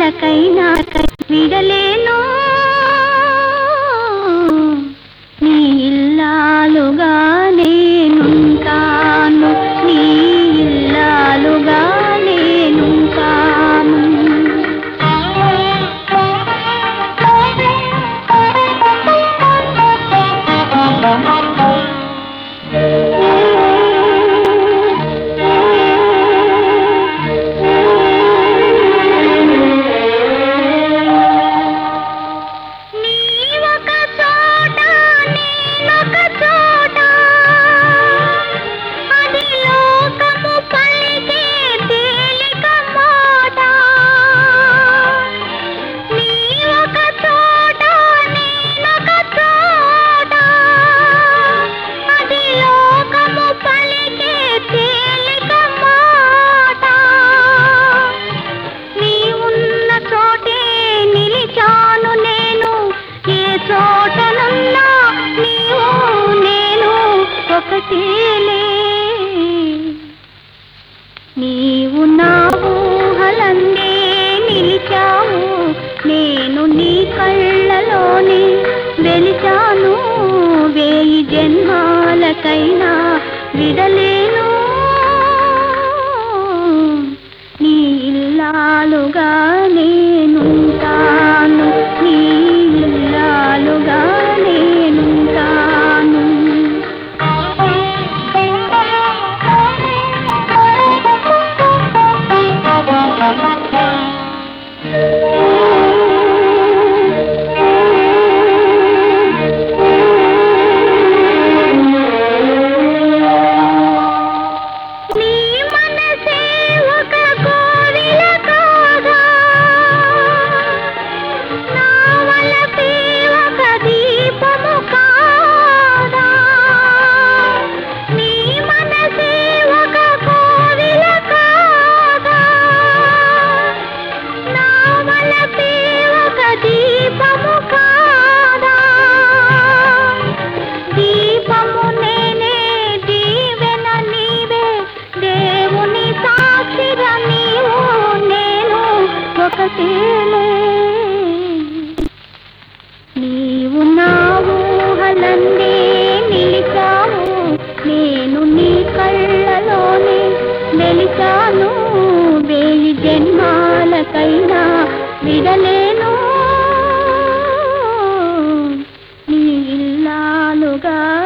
జన్మాలకైనా విడలేను నీ ఇల్లాలుగా నేనుంటాను నీ ఇల్లాలుగా నేనుంటాను నీ ఒక చోట నేనొక చోట అది లోకము పలికే తేలిక మాట నీ ఒక చోట నేనొక చోట అది లోకము పలికే తేలిక మాట నీ ఉన్న చోటే నిలిచాను నేను ఏ చోటనున్నా నీవు నేను ఒకటేలే నీవు నా ఊహలందే నిలిచావు నేను నీ కళ్ళలోనే వెలిచాను వేయి జన్మాలకైనా విడలేను నీ ఇల్లాలుగా నేనుంటాను నీ ఇల్లాలుగా నేనుంటాను నీ మనసే ఒక కోవిల కాగా నా వలపే ఒక దీపము కాగా నీ మనసే ఒక కోవిల కాగా నా వలపే ఒక దీపము కాగా దీపము నేనే దీవెన నీవే దేవుని సాక్షిగా నీవు నేను ఒకటేలే నీవు నా ఊహలందే నిలిచావు నేను నీ కళ్ళలోనే వెలిచాను వేయి జన్మాలకైనా విడలేను నీ ఇల్లాలుగా